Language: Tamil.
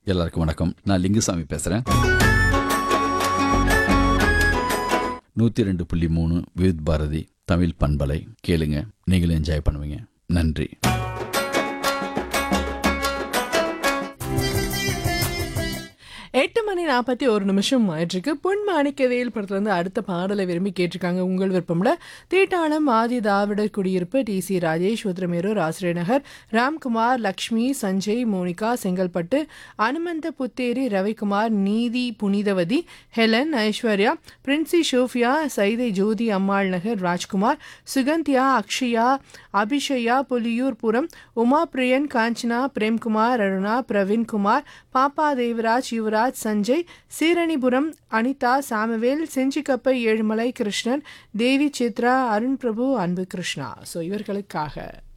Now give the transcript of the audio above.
எல்லாருக்கும் வணக்கம் நான் லிங்குசாமி பேசுகிறேன் நூற்றி ரெண்டு புள்ளி மூணு விவித் பாரதி தமிழ் பண்பலை கேளுங்க நீங்களும் என்ஜாய் பண்ணுவீங்க நன்றி எட்டு மணி நாற்பத்தி ஒரு நிமிஷம் ஆயிட்டிருக்கு பொன் மாணிக்கவேல் படத்துலேருந்து அடுத்த பாடலை விரும்பி கேட்டிருக்காங்க உங்கள் விருப்பம்ல தீட்டாளம் ஆதி திராவிடர் குடியிருப்பு D C Rajesh Uthiramerur Asiriyar Nagar Ramkumar Lakshmi Sanjay Monica Chengalpattu Anumantha Putheri Ravikumar Neethi Punithavathi Helen Aishwarya Princy Sophia Saidai Jothi Ammal Nagar Rajkumar Suganthiya Akshaya Abishaya Puliyurpuram Uma Priyan Kanchana Premkumar Aruna Praveenkumar Pappa Devaraj Yuvaraj Sanjay Seeranipuram Anitha Samuel Senjikkappai Ezhumalai Krishnan Devi Chitra Arun Prabhu Anbu Krishna so இவர்களுக்காக